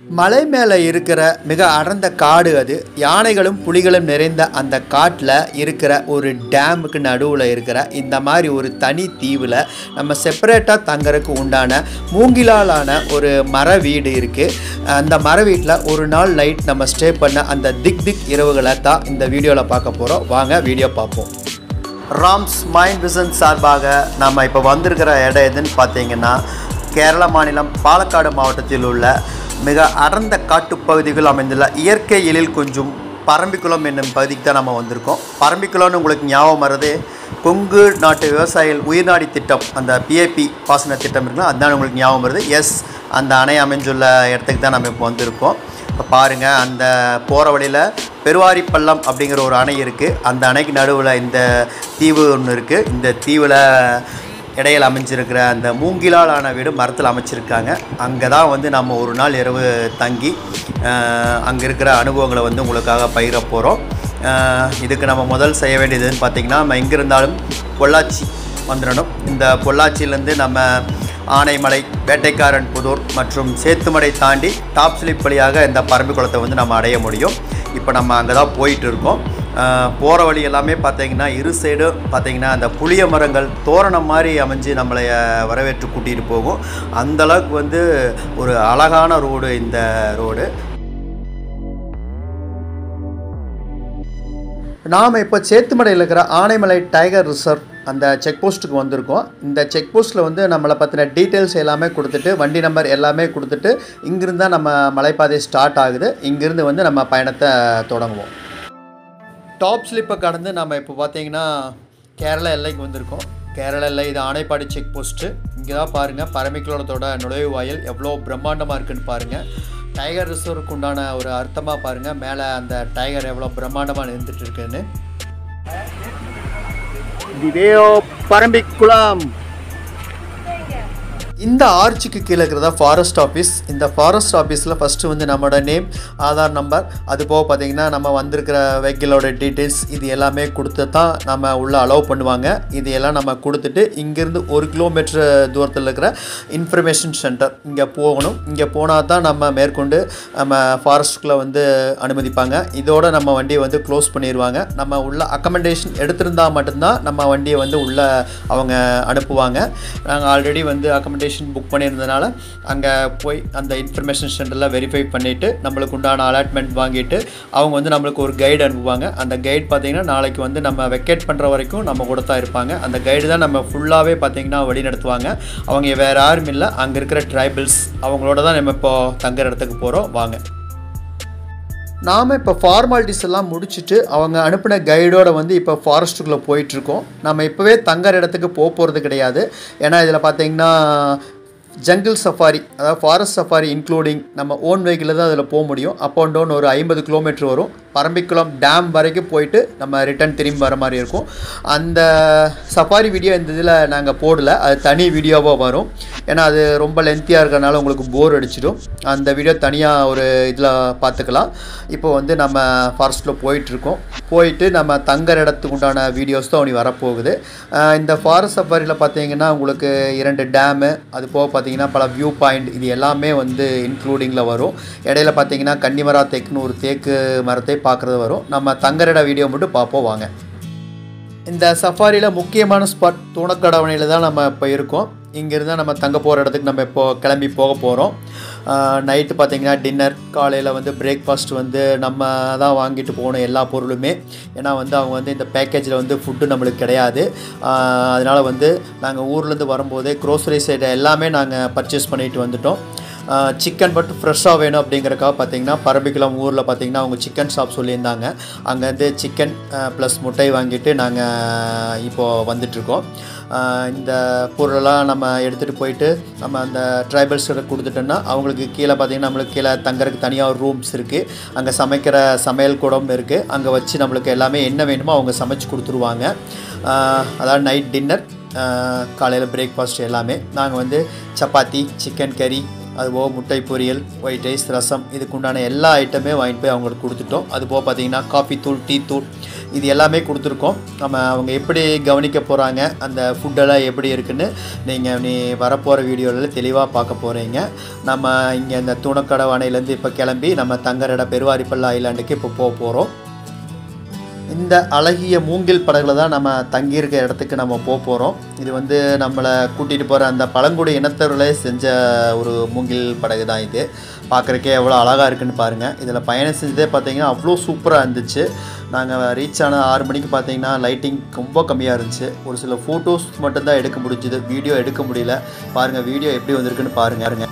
மலை மேலே இருக்கிற மிக அடர்ந்த காடு அது யானைகளும் புலிகளும் நிறைந்த அந்த காட்டில் இருக்கிற ஒரு டேமுக்கு நடுவில் இருக்கிற இந்த மாதிரி ஒரு தனி தீவில் நம்ம செப்பரேட்டாக தங்கறதுக்கு உண்டான மூங்கிலாலான ஒரு மர வீடு இருக்குது அந்த மர வீட்டில் ஒரு நாள் நைட் நம்ம ஸ்டே பண்ண அந்த திக் திக் இரவுகளை தான் இந்த வீடியோவில் பார்க்க போகிறோம் வாங்க வீடியோ பார்ப்போம் ராம்ஸ் மைண்ட் விசன் சார்பாக நம்ம இப்போ வந்திருக்கிற இடம் எதுன்னு பார்த்தீங்கன்னா கேரள மாநிலம் பாலக்காடு மாவட்டத்தில் உள்ள மிக அடர்ந்த காட்டுப்பகுதிகள் அமைந்துள்ள இயற்கை எழில் கொஞ்சம் பரம்பிக்குளம் என்னும் பகுதிக்கு தான் நம்ம வந்திருக்கோம் பரம்பிக்குளம்னு உங்களுக்கு ஞாபகம் வருது கொங்கு நாட்டு விவசாயிகள் உயிர்நாடி திட்டம் அந்த பிஏபி பாசன திட்டம் இருக்குன்னா அதுதான் உங்களுக்கு ஞாபகம் வருது எஸ் அந்த அணை அமைஞ்சுள்ள இடத்துக்கு தான் நம்ம இப்போ வந்திருக்கோம் இப்போ பாருங்கள் அந்த போகிற வழியில் பெருவாரி பள்ளம் அப்படிங்கிற ஒரு அணை இருக்குது அந்த அணைக்கு நடுவில் இந்த தீவு ஒன்று இருக்குது இந்த தீவில் இடையில் அமைஞ்சிருக்கிற அந்த மூங்கிலால் ஆன வீடு மரத்தில் அமைச்சிருக்காங்க அங்கே தான் வந்து நம்ம ஒரு நாள் இரவு தங்கி அங்கே இருக்கிற அனுபவங்களை வந்து உங்களுக்காக பயிர போகிறோம் இதுக்கு நம்ம முதல் செய்ய வேண்டியதுன்னு பார்த்திங்கன்னா நம்ம எங்கே இருந்தாலும் பொள்ளாச்சி வந்துடணும் இந்த பொள்ளாச்சியிலேருந்து நம்ம ஆனைமலை வேட்டைக்காரன் புதூர் மற்றும் சேத்துமடை தாண்டி டாப் ஸ்லிப் வழியாக இந்த பரம்பிக்குளத்தை வந்து நம்ம அடைய முடியும் இப்போ நம்ம அங்கே தான் போயிட்டு இருக்கோம் போகிற வழி எல்லாமே பார்த்தீங்கன்னா இரு சைடும் பார்த்தீங்கன்னா அந்த புளிய மரங்கள் தோரணம் மாதிரி அமைஞ்சு நம்மளை வரவேற்று கூட்டிகிட்டு போகும் அந்தளவுக்கு வந்து ஒரு அழகான ரோடு இந்த ரோடு நாம் இப்போ சேத்துமடையில் இருக்கிற ஆனைமலை டைகர் ரிசர்வ் அந்த செக் போஸ்ட்டுக்கு வந்திருக்கோம் இந்த செக் போஸ்ட்டில் வந்து நம்மளை பற்றின டீட்டெயில்ஸ் எல்லாமே கொடுத்துட்டு வண்டி நம்பர் எல்லாமே கொடுத்துட்டு இங்கிருந்து தான் நம்ம மலைப்பாதை ஸ்டார்ட் ஆகுது இங்கிருந்து வந்து நம்ம பயணத்தை தொடங்குவோம் டாப் ஸ்லிப்பை கடந்து நம்ம இப்போ பார்த்தீங்கன்னா கேரளா எல்லைக்கு வந்திருக்கோம் கேரளா எல்லை இது ஆனைப்பாடி செக் போஸ்ட்டு இங்கே தான் பாருங்கள் பரமிக்குளத்தோட நுழைவு வாயில் எவ்வளோ பிரம்மாண்டமாக இருக்குன்னு பாருங்கள் டைகர் ரிசர்வுக்கு உண்டான ஒரு அர்த்தமாக பாருங்கள் மேலே அந்த டைகர் எவ்வளோ பிரம்மாண்டமாக இருந்துட்டு இருக்குன்னு திவேயோ பரம்பிக்குளம் இந்த ஆர்ச்சுக்கு கீழே இருக்கிறதா ஃபாரஸ்ட் ஆஃபீஸ் இந்த ஃபாரஸ்ட் ஆஃபீஸில் ஃபஸ்ட்டு வந்து நம்மளோட நேம் ஆதார் நம்பர் அது போக பார்த்திங்கன்னா நம்ம வந்திருக்கிற வெஹிக்கிளோட டீட்டெயில்ஸ் இது எல்லாமே கொடுத்து தான் நம்ம உள்ளே அலோவ் பண்ணுவாங்க இது எல்லாம் நம்ம கொடுத்துட்டு இங்கேருந்து ஒரு கிலோமீட்டர் தூரத்தில் இருக்கிற இன்ஃபர்மேஷன் சென்டர் இங்கே போகணும் இங்கே போனால் தான் நம்ம மேற்கொண்டு நம்ம ஃபாரஸ்ட்டுக்குள்ளே வந்து அனுமதிப்பாங்க இதோட நம்ம வண்டியை வந்து க்ளோஸ் பண்ணிடுவாங்க நம்ம உள்ள அக்கமெண்டேஷன் எடுத்திருந்தால் மட்டும்தான் நம்ம வண்டியை வந்து உள்ளே அவங்க அனுப்புவாங்க நாங்கள் ஆல்ரெடி வந்து அக்கமெண்டேஷன் அக்கமடேஷன் புக் பண்ணியிருந்தனால அங்கே போய் அந்த இன்ஃபர்மேஷன் சென்டரில் வெரிஃபை பண்ணிவிட்டு நம்மளுக்கு உண்டான அலாட்மெண்ட் வாங்கிட்டு அவங்க வந்து நம்மளுக்கு ஒரு கைடு அனுப்புவாங்க அந்த கைடு பார்த்திங்கன்னா நாளைக்கு வந்து நம்ம வெக்கேட் பண்ணுற வரைக்கும் நம்ம கூட தான் இருப்பாங்க அந்த கைடு தான் நம்ம ஃபுல்லாகவே பார்த்திங்கன்னா வழி நடத்துவாங்க அவங்க வேறு யாரும் இல்லை அங்கே இருக்கிற ட்ரைபிள்ஸ் அவங்களோட தான் நம்ம இப்போ தங்குற இடத்துக்கு போகிறோம் வாங்க நாம் இப்போ ஃபார்மாலிட்டிஸ் எல்லாம் முடிச்சுட்டு அவங்க அனுப்பின கைடோட வந்து இப்போ ஃபாரஸ்ட்டுக்குள்ளே போயிட்டுருக்கோம் நம்ம இப்போவே தங்குற இடத்துக்கு போக போகிறது கிடையாது ஏன்னா இதில் பார்த்தீங்கன்னா ஜங்கிள் சஃபாரி அதாவது ஃபாரஸ்ட் சஃபாரி இன்க்ளூடிங் நம்ம ஓன் வெஹிக்கிளில் தான் அதில் போக முடியும் அப் அண்ட் டவுன் ஒரு ஐம்பது கிலோமீட்டர் வரும் பரம்பிக்குளம் டேம் வரைக்கும் போயிட்டு நம்ம ரிட்டன் திரும்பி வர மாதிரி இருக்கும் அந்த சஃபாரி வீடியோ இந்த இதில் நாங்கள் போடல அது தனி வீடியோவாக வரும் ஏன்னா அது ரொம்ப லென்த்தியாக இருக்கிறனால உங்களுக்கு போர் அடிச்சிடும் அந்த வீடியோ தனியாக ஒரு இதில் பார்த்துக்கலாம் இப்போ வந்து நம்ம ஃபாரஸ்ட்டில் போயிட்டுருக்கோம் போயிட்டு நம்ம தங்குற இடத்துக்கு உண்டான வீடியோஸ் தான் உனி வரப்போகுது இந்த ஃபாரஸ்ட் சஃபாரியில் பார்த்தீங்கன்னா உங்களுக்கு இரண்டு டேமு அது போக பார்த்தீங்கன்னா பல வியூ பாயிண்ட் இது எல்லாமே வந்து இன்க்ளூடிங்கில் வரும் இடையில பார்த்தீங்கன்னா கன்னிமரா தேக்குன்னு ஒரு தேக்கு மரத்தை பார்க்குறது வரும் நம்ம தங்கரிட வீடியோ மட்டும் பார்ப்போம் வாங்க இந்த சஃபாரியில் முக்கியமான ஸ்பாட் தூணக்கடவணையில் தான் நம்ம இப்போ இருக்கோம் இங்கேருந்து நம்ம தங்க போகிற இடத்துக்கு நம்ம இப்போ கிளம்பி போக போகிறோம் நைட்டு பார்த்திங்கன்னா டின்னர் காலையில் வந்து பிரேக்ஃபாஸ்ட் வந்து நம்ம தான் வாங்கிட்டு போகணும் எல்லா பொருளுமே ஏன்னா வந்து அவங்க வந்து இந்த பேக்கேஜில் வந்து ஃபுட்டு நம்மளுக்கு கிடையாது அதனால் வந்து நாங்கள் ஊர்லேருந்து வரும்போதே க்ரோசரி சைடு எல்லாமே நாங்கள் பர்ச்சேஸ் பண்ணிட்டு வந்துட்டோம் சிக்கன் மட்டும் ஃப்ரெஷ்ஷாக வேணும் அப்படிங்கிறக்காக பார்த்தீங்கன்னா பரம்பிக்குளம் ஊரில் பார்த்தீங்கன்னா அவங்க சிக்கன் ஷாப் சொல்லியிருந்தாங்க அங்கேருந்து சிக்கன் ப்ளஸ் முட்டை வாங்கிட்டு நாங்கள் இப்போது வந்துட்ருக்கோம் இந்த பொருளெல்லாம் நம்ம எடுத்துகிட்டு போயிட்டு நம்ம அந்த ட்ரைபல்ஸ்கிட்ட கொடுத்துட்டோன்னா அவங்களுக்கு கீழே பார்த்திங்கன்னா நம்மளுக்கு கீழே தங்கறதுக்கு தனியாக ஒரு ரூம்ஸ் இருக்குது அங்கே சமைக்கிற சமையல் கூடம் இருக்குது அங்கே வச்சு நம்மளுக்கு எல்லாமே என்ன வேணுமோ அவங்க சமைச்சு கொடுத்துருவாங்க அதாவது நைட் டின்னர் காலையில் பிரேக்ஃபாஸ்ட் எல்லாமே நாங்கள் வந்து சப்பாத்தி சிக்கன் கறி அதுபோக முட்டை பொரியல் ஒயிட் ரைஸ் ரசம் இதுக்கு உண்டான எல்லா ஐட்டமே வாங்கிட்டு போய் அவங்களுக்கு கொடுத்துட்டோம் அதுபோக பார்த்தீங்கன்னா காஃபி தூள் டீ தூள் இது எல்லாமே கொடுத்துருக்கோம் நம்ம அவங்க எப்படி கவனிக்க போகிறாங்க அந்த ஃபுட்டெல்லாம் எப்படி இருக்குன்னு நீங்கள் நீ வரப்போகிற வீடியோவில் தெளிவாக பார்க்க போகிறீங்க நம்ம இங்கே இந்த தூணக்கடை அணையிலேருந்து இப்போ கிளம்பி நம்ம தங்கரட பெருவாரிப்பள்ளி ஐலாண்டுக்கு இப்போ போக போகிறோம் இந்த அழகிய மூங்கில் படகுல தான் நம்ம தங்கியிருக்க இடத்துக்கு நம்ம போக போகிறோம் இது வந்து நம்மளை கூட்டிகிட்டு போகிற அந்த பழங்குடி இனத்தவர்களே செஞ்ச ஒரு மூங்கில் படகு தான் இது பார்க்குறக்கே எவ்வளோ அழகாக இருக்குன்னு பாருங்கள் இதில் பயணம் செஞ்சதே பார்த்தீங்கன்னா அவ்வளோ சூப்பராக இருந்துச்சு நாங்கள் ரீச் ஆன ஆறு மணிக்கு பார்த்தீங்கன்னா லைட்டிங் ரொம்ப கம்மியாக இருந்துச்சு ஒரு சில ஃபோட்டோஸ் மட்டும்தான் எடுக்க முடிஞ்சுது வீடியோ எடுக்க முடியல பாருங்கள் வீடியோ எப்படி வந்திருக்குன்னு பாருங்க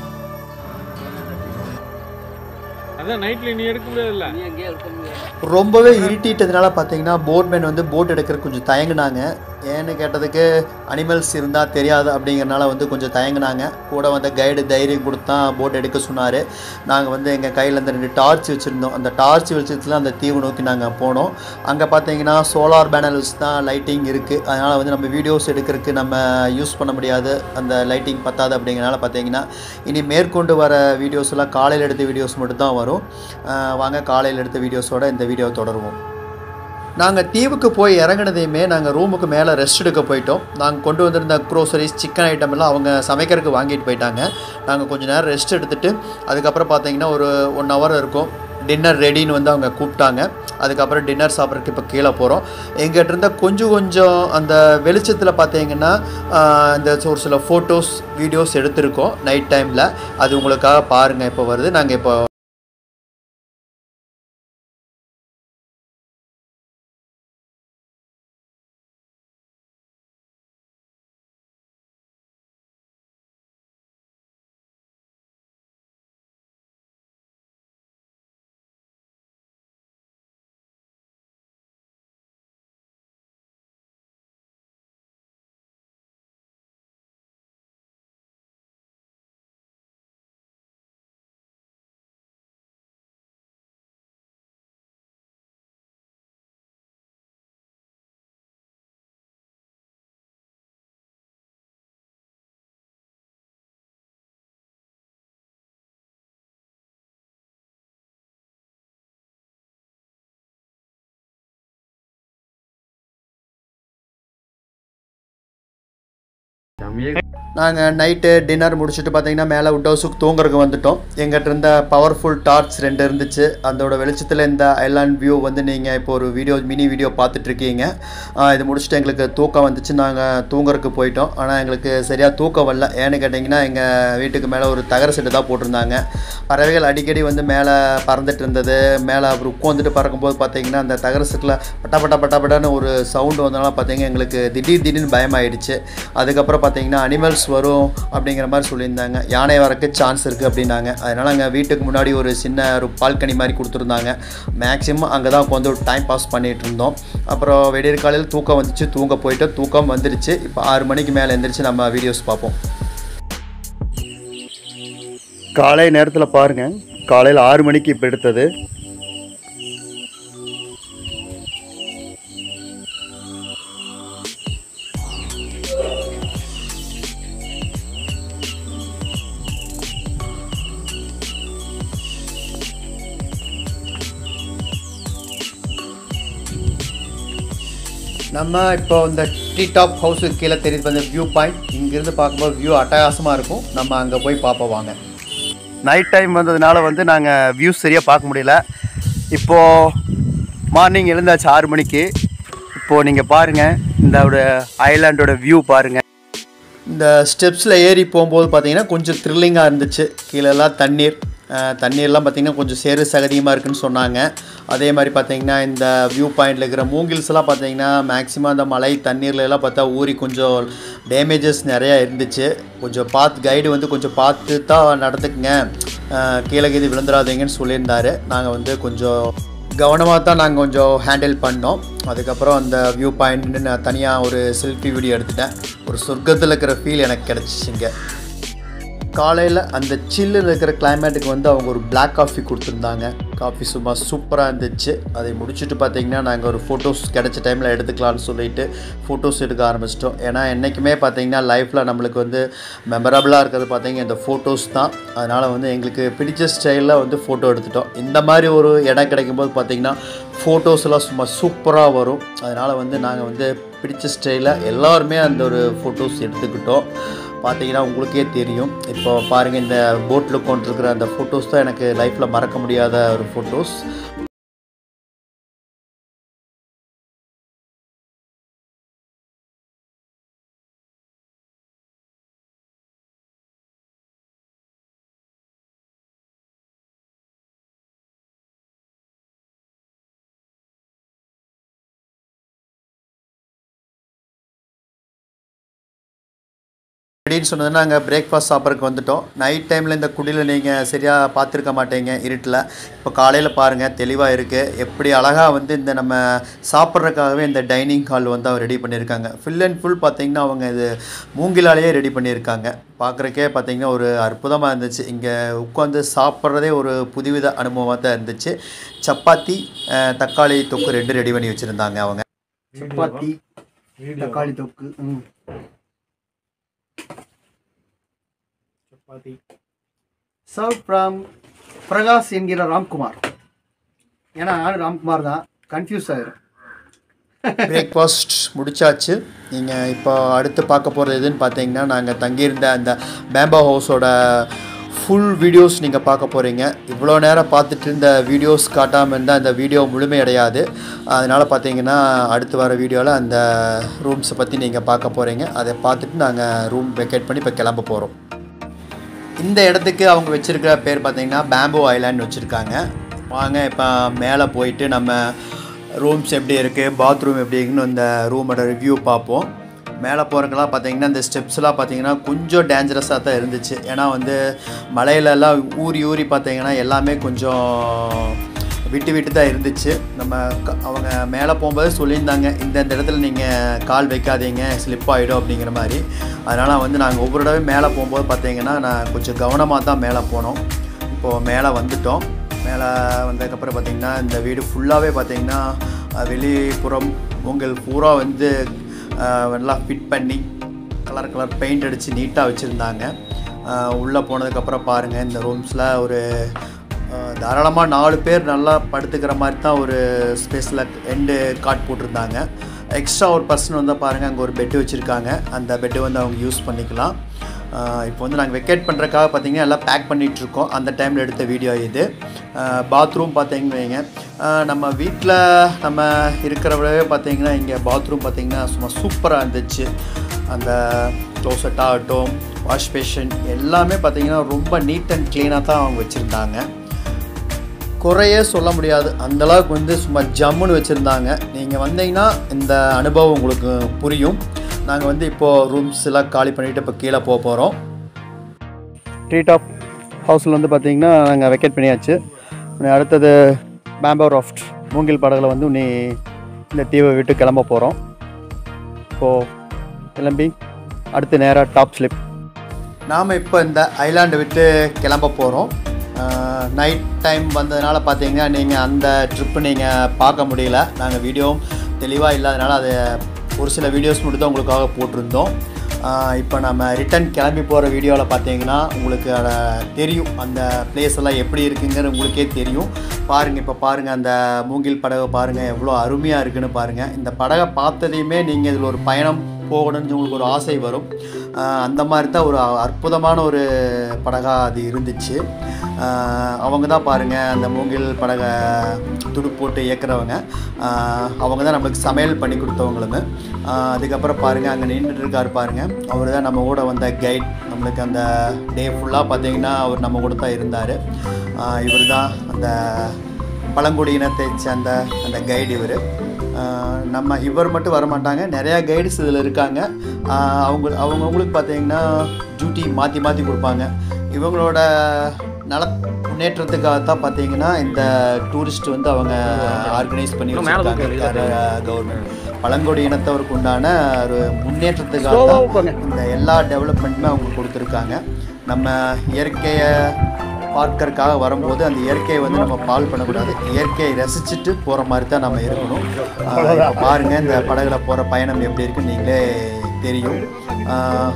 அதான் நைட்ல நீ எடுக்க முடியாதுல்ல நீ எங்கேயே இருக்க முடியாது ரொம்பவே இருட்டிட்டதுனால பார்த்தீங்கன்னா போட்மேன் வந்து போட் எடுக்கிறதுக்கு கொஞ்சம் தயங்குனாங்க ஏன்னு கேட்டதுக்கு அனிமல்ஸ் இருந்தால் தெரியாது அப்படிங்கிறனால வந்து கொஞ்சம் தயங்குனாங்க கூட வந்து கைடு தைரியம் கொடுத்தா போட் எடுக்க சொன்னார் நாங்கள் வந்து எங்கள் கையில் இந்த ரெண்டு டார்ச் வச்சுருந்தோம் அந்த டார்ச் வெளிச்சத்தில் அந்த தீவு நோக்கி நாங்கள் போனோம் அங்கே பார்த்தீங்கன்னா சோலார் பேனல்ஸ் தான் லைட்டிங் இருக்குது அதனால் வந்து நம்ம வீடியோஸ் எடுக்கிறதுக்கு நம்ம யூஸ் பண்ண முடியாது அந்த லைட்டிங் பத்தாது அப்படிங்கிறனால பார்த்தீங்கன்னா இனி மேற்கொண்டு வர வீடியோஸ் எல்லாம் காலையில் எடுத்த வீடியோஸ் மட்டும் தான் வரும் அஹ் வாங்க காலையில் எடுத்த வீடியோஸோட இந்த வீடியோ தொடருவோம் நாங்கள் தீவுக்கு போய் இறங்குனதையுமே நாங்கள் ரூமுக்கு மேலே ரெஸ்ட் எடுக்க போயிட்டோம் நாங்கள் கொண்டு வந்திருந்த க்ரோசரிஸ் சிக்கன் ஐட்டம் எல்லாம் அவங்க சமைக்கிறதுக்கு வாங்கிட்டு போயிட்டாங்க நாங்கள் கொஞ்ச நேரம் ரெஸ்ட் எடுத்துட்டு அதுக்கப்புறம் பார்த்தீங்கன்னா ஒரு ஒன் ஹவர் இருக்கும் டின்னர் ரெடின்னு வந்து அவங்க கூப்பிட்டாங்க அதுக்கப்புறம் டின்னர் சாப்பிட்றதுக்கு இப்போ கீழே போகிறோம் எங்கிட்ட இருந்த கொஞ்சம் கொஞ்சம் அந்த வெளிச்சத்தில் பார்த்தீங்கன்னா ஆஹ், இந்த ஒரு சில ஃபோட்டோஸ் வீடியோஸ் எடுத்திருக்கோம் நைட் டைமில் அது உங்களுக்காக பாருங்கள் இப்போ வருது நாங்கள் இப்போ நாங்கள் நைட்டு டின்னர் முடிச்சுட்டு பார்த்தீங்கன்னா மேலே உட் ஹவுஸுக்கு தூங்குறதுக்கு வந்துட்டோம் எங்கிட்ட இருந்த பவர்ஃபுல் டார்ச் ரெண்டு இருந்துச்சு அதோட வெளிச்சத்தில் இந்த ஐலாண்ட் வியூ வந்து நீங்கள் இப்போ ஒரு வீடியோ மினி வீடியோ பார்த்துட்ருக்கீங்க இது முடிச்சுட்டு எங்களுக்கு தூக்கம் வந்துச்சு நாங்கள் தூங்குறதுக்கு போயிட்டோம் ஆனால் எங்களுக்கு சரியாக தூக்கம் வரல ஏன்னு கேட்டிங்கன்னா எங்கள் வீட்டுக்கு மேலே ஒரு தகர செட்டு தான் போட்டிருந்தாங்க பறவைகள் அடிக்கடி வந்து மேலே பறந்துட்டு இருந்தது மேலே அப்புறம் உட்காந்துட்டு பறக்கும்போது பார்த்தீங்கன்னா அந்த தகர செட்டில் பட்டா பட்டா பட்டா பட்டான்னு ஒரு சவுண்டு வந்தனால பார்த்தீங்கன்னா எங்களுக்கு திடீர் திடீர்னு பயமாயிடுச்சு அதுக்கப்புறம் பார்த்தீங்கன்னா அனிமல்ஸ் வரும் அப்படிங்கிற மாதிரி சொல்லியிருந்தாங்க யானை வரக்கு சான்ஸ் இருக்குது அப்படின்னாங்க அதனால் அங்கே வீட்டுக்கு முன்னாடி ஒரு சின்ன ஒரு பால்கனி மாதிரி கொடுத்துருந்தாங்க மேக்ஸிமம் அங்கே தான் உட்காந்து டைம் பாஸ் பண்ணிகிட்டு இருந்தோம் அப்புறம் விடியற் காலையில் தூக்கம் வந்துச்சு தூங்க போயிட்டு தூக்கம் வந்துடுச்சு இப்போ ஆறு மணிக்கு மேலே எந்திரிச்சு நம்ம வீடியோஸ் பார்ப்போம் காலை நேரத்தில் பாருங்கள் காலையில் ஆறு மணிக்கு இப்போ எடுத்தது நம்ம இப்போ இந்த ட்ரீ டாப் ஹவுஸுக்கு கீழே தெரியுது அந்த வியூ பாயிண்ட் இங்கேருந்து பார்க்கும்போது வியூ அட்டகாசமாக இருக்கும் நம்ம அங்கே போய் பார்ப்போம் வாங்க நைட் டைம் வந்ததுனால வந்து நாங்கள் வியூஸ் சரியாக பார்க்க முடியல இப்போது மார்னிங் எழுந்தாச்சு ஆறு மணிக்கு இப்போது நீங்கள் பாருங்கள் இந்த ஐலாண்டோட வியூ பாருங்கள் இந்த ஸ்டெப்ஸில் ஏறி போகும்போது பார்த்தீங்கன்னா கொஞ்சம் த்ரில்லிங்காக இருந்துச்சு கீழெல்லாம் தண்ணீர் அஹ், தண்ணீர்லாம் பார்த்தீங்கன்னா கொஞ்சம் சேறு சகதியமாக இருக்குன்னு சொன்னாங்க அதே மாதிரி பார்த்தீங்கன்னா இந்த வியூ பாயிண்டில் இருக்கிற மூங்கில்ஸ் எல்லாம் பார்த்தீங்கன்னா மேக்ஸிமம் அந்த மலை தண்ணீர்ல எல்லாம் பார்த்தா ஊறி கொஞ்சம் டேமேஜஸ் நிறையா இருந்துச்சு கொஞ்சம் பார்த்து கைடு வந்து கொஞ்சம் பார்த்து தான் நடந்துக்குங்க அஹ், கீழே கீது விழுந்துடாதீங்கன்னு சொல்லியிருந்தாரு நாங்கள் வந்து கொஞ்சம் கவனமாக தான் நாங்கள் கொஞ்சம் ஹேண்டில் பண்ணோம் அதுக்கப்புறம் அந்த வியூ பாயிண்ட் நான் தனியாக ஒரு செல்ஃபி வீடியோ எடுத்துட்டேன் ஒரு சொர்க்கத்தில் இருக்கிற ஃபீல் எனக்கு கிடச்சிச்சிங்க காலையில் அந்த சில்லுன்னு இருக்கிற கிளைமேட்டுக்கு வந்து அவங்க ஒரு பிளாக் காஃபி கொடுத்துருந்தாங்க காஃபி சும்மா சூப்பராக இருந்துச்சு அதை முடிச்சுட்டு பார்த்தீங்கன்னா நாங்கள் ஒரு ஃபோட்டோஸ் கிடைச்ச டைமில் எடுத்துக்கலாம்னு சொல்லிட்டு ஃபோட்டோஸ் எடுக்க ஆரம்பிச்சிட்டோம் ஏன்னா என்றைக்குமே பார்த்தீங்கன்னா லைஃப்பில் நம்மளுக்கு வந்து மெமரபுளாக இருக்கிறது பார்த்தீங்கன்னா இந்த ஃபோட்டோஸ் தான் அதனால் வந்து எங்களுக்கு பிடிச்ச ஸ்டைலில் வந்து ஃபோட்டோ எடுத்துட்டோம் இந்த மாதிரி ஒரு இடம் கிடைக்கும்போது பார்த்தீங்கன்னா ஃபோட்டோஸ்லாம் சும்மா சூப்பராக வரும் அதனால் வந்து நாங்கள் வந்து பிடிச்ச ஸ்டைலில் எல்லாருமே அந்த ஒரு ஃபோட்டோஸ் எடுத்துக்கிட்டோம் பார்த்தீங்கன்னா உங்களுக்கே தெரியும் இப்போ பாருங்கள் இந்த போட்டில் கொண்டிருக்கிற அந்த ஃபோட்டோஸ் தான் எனக்கு லைஃப்பில் மறக்க முடியாத ஒரு ஃபோட்டோஸ் அப்படின்னு சொன்னதுன்னா நாங்கள் பிரேக்ஃபாஸ்ட் சாப்பிட்றதுக்கு வந்துட்டோம் நைட் டைமில் இந்த குடியில் நீங்கள் சரியாக பார்த்துருக்க மாட்டீங்க இருட்டில் இப்போ காலையில் பாருங்கள் தெளிவாக இருக்குது எப்படி அழகாக வந்து இந்த நம்ம சாப்பிட்றதுக்காகவே இந்த டைனிங் ஹால் வந்து அவர் ரெடி பண்ணியிருக்காங்க ஃபுல் அண்ட் ஃபுல் பார்த்தீங்கன்னா அவங்க இது மூங்கிலாலேயே ரெடி பண்ணியிருக்காங்க பார்க்குறக்கே பார்த்தீங்கன்னா ஒரு அற்புதமாக இருந்துச்சு இங்கே உட்காந்து சாப்பிட்றதே ஒரு புதுவித அனுபவமாக தான் இருந்துச்சு சப்பாத்தி அஹ், தக்காளி தொக்கு ரெண்டு ரெடி பண்ணி வச்சுருந்தாங்க அவங்க சப்பாத்தி தக்காளி தொக்கு ம் சப்பாத்தி சர்வ் ஃப்ரம் பிரகாஷ் என்கிற ராம்குமார் ஏன்னா நானும் ராம்குமார் தான் கன்ஃபியூஸ் ஆகிடும் பிரேக்ஃபாஸ்ட் முடிச்சாச்சு நீங்கள் இப்போ அடுத்து பார்க்க போகிறது எதுன்னு பார்த்தீங்கன்னா நாங்கள் தங்கியிருந்த அந்த பேம்பா ஹவுஸோட ஃபுல் வீடியோஸ் நீங்கள் பார்க்க போகிறீங்க இவ்வளோ நேரம் பார்த்துட்டு இருந்த வீடியோஸ் காட்டாமல் இருந்தால் அந்த வீடியோ முழுமையடையாது அதனால் பார்த்தீங்கன்னா அடுத்து வர வீடியோவில் அந்த ரூம்ஸை பற்றி நீங்கள் பார்க்க போகிறீங்க அதை பார்த்துட்டு நாங்கள் ரூம் வெக்கேட் பண்ணி இப்போ கிளம்ப போகிறோம் இந்த இடத்துக்கு அவங்க வச்சிருக்கிற பேர் பார்த்தீங்கன்னா பேம்போ ஐலாண்ட் வச்சுருக்காங்க வாங்க இப்போ மேலே போயிட்டு நம்ம ரூம்ஸ் எப்படி இருக்குது பாத்ரூம் எப்படி இருக்குன்னு இந்த ரூமோட ரிவ்யூ பார்ப்போம் மேலே போகிறக்கெல்லாம் பார்த்தீங்கன்னா இந்த ஸ்டெப்ஸ்லாம் பார்த்தீங்கன்னா கொஞ்சம் டேஞ்சரஸாக தான் இருந்துச்சு ஏன்னா வந்து மலையிலலாம் ஊறி ஊறி பார்த்தீங்கன்னா எல்லாமே கொஞ்சம் விட்டு விட்டு தான் இருந்துச்சு நம்ம க- அவங்க மேலே போகும்போது சொல்லியிருந்தாங்க இந்த இந்த இடத்துல நீங்கள் கால் வைக்காதீங்க ஸ்லிப் ஆகிடும் அப்படிங்கிற மாதிரி அதனால் வந்து நாங்கள் ஒவ்வொரு தடவை மேலே போகும்போது பார்த்தீங்கன்னா நான் கொஞ்சம் கவனமாக தான் மேலே போனோம் இப்போது மேலே வந்துட்டோம் மேலே வந்ததுக்கப்புறம் பார்த்தீங்கன்னா இந்த வீடு ஃபுல்லாகவே பார்த்தீங்கன்னா அஹ், வெளிப்புறம் உங்கள் பூரா வந்து அஹ், நல்லா ஃபிட் பண்ணி கலர் கலர் பெயிண்ட் அடித்து நீட்டாக வச்சுருந்தாங்க உள்ளே போனதுக்கப்புறம் பாருங்கள் இந்த ரூம்ஸில் ஒரு தாராளமாக நாலு பேர் நல்லா படுத்துக்கிற மாதிரி தான் ஒரு ஸ்பேஸில் ரெண்டு காட் போட்டிருந்தாங்க எக்ஸ்ட்ரா ஒரு பர்சன் வந்து பாருங்கள் அங்கே ஒரு பெட்டு வச்சுருக்காங்க அந்த பெட்டு வந்து அவங்க யூஸ் பண்ணிக்கலாம் ஆஹ் இப்போ வந்து நாங்கள் வெக்கேட் பண்ணுறக்காக பார்த்தீங்கன்னா எல்லாம் பேக் பண்ணிகிட்ருக்கோம் அந்த டைமில் எடுத்த வீடியோ இது பாத்ரூம் பார்த்தீங்கன்னு வைங்க ஆஹ் நம்ம வீட்டில் நம்ம இருக்கிறவரவே பார்த்தீங்கன்னா இங்கே பாத்ரூம் பார்த்தீங்கன்னா சும்மா சூப்பராக இருந்துச்சு அந்த க்ளோசட் ஆகட்டும் வாஷ் பேஷன் எல்லாமே பார்த்தீங்கன்னா ரொம்ப நீட் அண்ட் க்ளீனாக தான் அவங்க வச்சுருந்தாங்க குறையே சொல்ல முடியாது அந்த அளவுக்கு வந்து சும்மா ஜம்முன்னு வச்சுருந்தாங்க நீங்கள் வந்தீங்கன்னா இந்த அனுபவம் உங்களுக்கு புரியும் நாங்கள் வந்து இப்போது ரூம்ஸ் எல்லாம் காலி பண்ணிவிட்டு இப்போ கீழே போக போகிறோம் ட்ரீ டாப் ஹவுஸில் வந்து பார்த்தீங்கன்னா நாங்கள் வெக்கேட் பண்ணியாச்சு இனி அடுத்தது பேம்போ ராஃப்ட் மூங்கில் படகுல வந்து நீ இந்த தீவை விட்டு கிளம்ப போகிறோம் இப்போது கிளம்பி அடுத்து நேராக டாப் ஸ்லிப் நாம் இப்போ இந்த ஐலாண்டை விட்டு கிளம்ப போகிறோம் நைட் டைம் வந்ததுனால பார்த்தீங்கன்னா நீங்கள் அந்த ட்ரிப்பு நீங்கள் பார்க்க முடியல நாங்கள் வீடியோவும் தெளிவாக இல்லாதனால அதை ஒரு சில வீடியோஸ் மட்டும் தான் உங்களுக்காக போட்டிருந்தோம் இப்போ நம்ம ரிட்டன் கிளம்பி போகிற வீடியோவில் பார்த்தீங்கன்னா உங்களுக்கு அத தெரியும் அந்த பிளேஸ் எல்லாம் எப்படி இருக்குங்கிற உங்களுக்கே தெரியும் பாருங்கள் இப்போ பாருங்கள் அந்த மூங்கில் படகை பாருங்கள் எவ்வளோ அருமையாக இருக்குன்னு பாருங்கள் இந்த படகை பார்த்ததையுமே நீங்கள் இதில் ஒரு பயணம் போகணும்னு உங்களுக்கு ஒரு ஆசை வரும் ஆஹ் அந்த மாதிரி தான் ஒரு அற்புதமான ஒரு படகாக அது இருந்துச்சு ஆஹ் அவங்க தான் பாருங்கள் அந்த மூங்கில் படகை துடு போட்டு இயக்குறவங்க ஆஹ் அவங்க தான் நம்மளுக்கு சமையல் பண்ணி கொடுத்தவங்களுமே ஆஹ் அதுக்கப்புறம் பாருங்கள் அங்கே நின்றுட்டு இருக்காரு பாருங்கள் அவர் தான் நம்ம கூட வந்த கைட் நம்மளுக்கு அந்த டே ஃபுல்லாக பார்த்தீங்கன்னா அவர் நம்ம கூட தான் இருந்தார் இவர் தான் அந்த பழங்குடியினத்தை சேர்ந்த அந்த கைடு இவர் நம்ம இவர் மட்டும் வர மாட்டாங்க நிறையா கைட்ஸ் இதில் இருக்காங்க ஆஹ் அவங்க அவங்கவுங்களுக்கு பார்த்தீங்கன்னா டியூட்டி மாற்றி மாற்றி கொடுப்பாங்க இவங்களோட நல முன்னேற்றத்துக்காக தான் பார்த்தீங்கன்னா இந்த டூரிஸ்ட் வந்து அவங்க ஆர்கனைஸ் பண்ணி வச்சிருக்காங்க கவர்மெண்ட் பழங்குடி இனத்தவருக்கு உண்டான ஒரு முன்னேற்றத்துக்காக தான் இந்த எல்லா டெவலப்மெண்ட்டுமே அவங்க கொடுத்துருக்காங்க நம்ம இயற்கையை பார்க்கறதுக்காக வரும்போது அந்த இயற்கையை வந்து நம்ம பால் பண்ணக்கூடாது இயற்கையை ரசிச்சுட்டு போகிற மாதிரி தான் நம்ம இருக்கணும் ஆஹ் இப்ப பாருங்க இந்த படகுல போகிற பயணம் எப்படி இருக்குன்னு நீங்களே தெரியும் ஆஹ்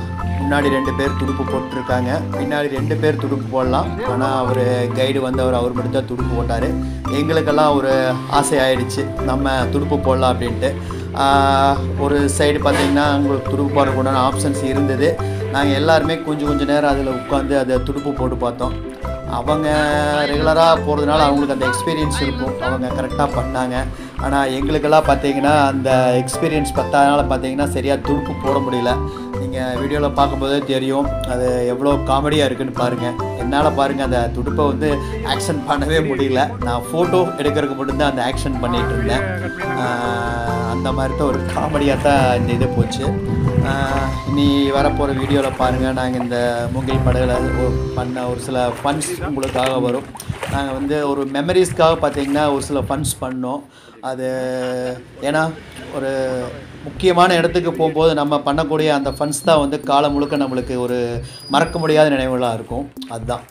முன்னாடி ரெண்டு பேர் துடுப்பு போட்டிருக்காங்க பின்னாடி ரெண்டு பேர் துடுப்பு போடலாம் ஆனால் அவர் கைடு வந்தவர் அவர் மட்டும் தான் துடுப்பு போட்டார் எங்களுக்கெல்லாம் ஒரு ஆசை ஆயிடுச்சு நம்ம துடுப்பு போடலாம் அப்படின்ட்டு ஆஹ், ஒரு சைடு பார்த்தீங்கன்னா உங்களுக்கு துடுப்பு போடுறதுக்கு உண்டான ஆப்ஷன்ஸ் இருந்தது நாங்கள் எல்லாருமே கொஞ்சம் கொஞ்சம் நேரம் அதில் உட்காந்து அதை துடுப்பு போட்டு பார்த்தோம் அவங்க ரெகுலராக போகிறதுனால அவங்களுக்கு அந்த எக்ஸ்பீரியன்ஸ் இருக்கும் அவங்க கரெக்டாக பண்ணாங்க ஆனால் எங்களுக்கெல்லாம் பார்த்தீங்கன்னா அந்த எக்ஸ்பீரியன்ஸ் பத்தாதனால பார்த்தீங்கன்னா சரியாக துடுப்பு போட முடியல நீங்கள் வீடியோவில் பார்க்கும்போதே தெரியும் அது எவ்வளோ காமெடியாக இருக்குன்னு பாருங்கள் என்னால் பாருங்கள் அந்த துடுப்பை வந்து ஆக்ஷன் பண்ணவே முடியல நான் ஃபோட்டோ எடுக்கிறதுக்கு மட்டும்தான் அந்த ஆக்ஷன் பண்ணிகிட்டு இருந்தேன் ஆஹ் அந்த மாதிரி தான் ஒரு காமெடியாக தான் இந்த இது போச்சு ஆஹ் இனி வரப்போகிற வீடியோவில் பாருங்கள் நாங்கள் இந்த மூங்கில் படகுல ஒரு பண்ண ஒரு சில ஃபன்ஸ் உங்களுக்காக வரும் நாங்கள் வந்து ஒரு மெமரிஸ்க்காக பார்த்தீங்கன்னா ஒரு சில ஃபன்ஸ் பண்ணோம் அது ஏன்னா ஒரு முக்கியமான இடத்துக்கு போகும்போது நம்ம பண்ணக்கூடிய அந்த ஃபன்ஸ் தான் வந்து காலம் முழுக்க நம்மளுக்கு ஒரு மறக்க முடியாத நினைவுகளாக இருக்கும் அதுதான்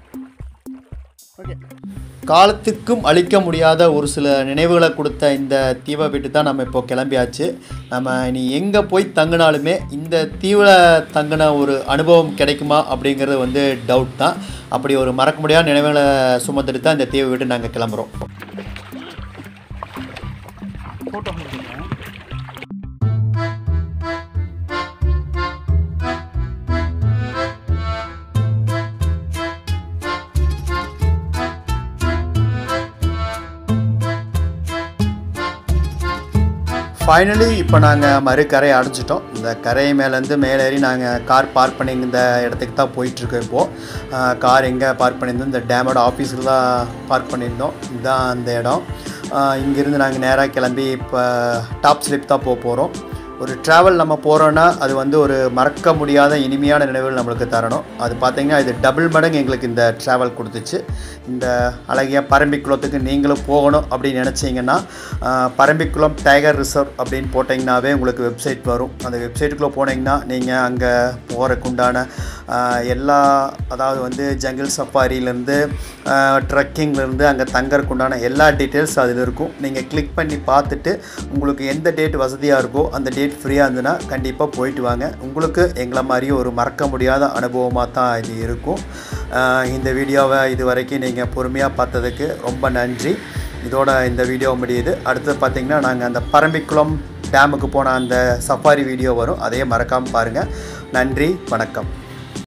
காலத்துக்கும் அழிக்க முடியாத ஒரு சில நினைவுகளை கொடுத்த இந்த தீவை விட்டு தான் நம்ம இப்போ கிளம்பியாச்சு நம்ம இனி எங்கே போய் தங்கினாலுமே இந்த தீவில் தங்கின ஒரு அனுபவம் கிடைக்குமா அப்படிங்கிறது வந்து டவுட் தான் அப்படி ஒரு மறக்க முடியாத நினைவுகளை சுமந்துட்டு தான் இந்த தீவை விட்டு நாங்கள் கிளம்புறோம் ஃபைனலி இப்போ நாங்கள் மறுக்கரை அடைஞ்சிட்டோம் இந்த கரை மேலேருந்து மேலேறி நாங்கள் கார் பார்க் பண்ணி இந்த இடத்துக்கு தான் போயிட்டுருக்கோம் இப்போது கார் எங்கே பார்க் பண்ணியிருந்தோம் இந்த டேமோட ஆஃபீஸில் தான் பார்க் பண்ணியிருந்தோம் இதுதான் அந்த இடம் ஆஹ் இங்கிருந்து நாங்கள் நேராக கிளம்பி இப்போ டாப் ஸ்லிப் தான் போக போகிறோம் ஒரு ட்ராவல் நம்ம போகிறோன்னா அது வந்து ஒரு மறக்க முடியாத இனிமையான நினைவுகள் நம்மளுக்கு தரணும் அது பார்த்தீங்கன்னா இது டபுள் மடங்கு எங்களுக்கு இந்த ட்ராவல் கொடுத்துச்சு இந்த அழகிய பரம்பிக்குளத்துக்கு நீங்களும் போகணும் அப்படின்னு நினச்சிங்கன்னா ஆஹ், பரம்பிக்குளம் டைகர் ரிசர்வ் அப்படின்னு போட்டிங்கனாவே உங்களுக்கு வெப்சைட் வரும் அந்த வெப்சைட்டுக்குள்ளே போனீங்கன்னா நீங்கள் அங்கே போகிறதுக்கு உண்டான ஆஹ், எல்லா அதாவது வந்து ஜங்கிள் சஃபாரியிலேருந்து ட்ரக்கிங்லேருந்து அங்கே தங்கறதுக்கு உண்டான எல்லா டீட்டெயில்ஸ் அதில் இருக்கும் நீங்கள் கிளிக் பண்ணி பார்த்துட்டு உங்களுக்கு எந்த டேட் வசதியாக இருக்கோ அந்த டேட் ஃப்ரீயாக இருந்ததுன்னா கண்டிப்பாக போயிட்டு வாங்க உங்களுக்கு எங்களை மாதிரியே ஒரு மறக்க முடியாத அனுபவமாக தான் இது இருக்கும் ஆஹ், இந்த வீடியோவை இது வரைக்கும் நீங்கள் பொறுமையாக பார்த்ததுக்கு ரொம்ப நன்றி இதோட இந்த வீடியோ முடியுது அடுத்து பார்த்திங்கன்னா நாங்கள் அந்த பரம்பிக்குளம் டேமுக்கு போன அந்த சஃபாரி வீடியோ வரும் அதையே மறக்காமல் பாருங்கள் நன்றி வணக்கம்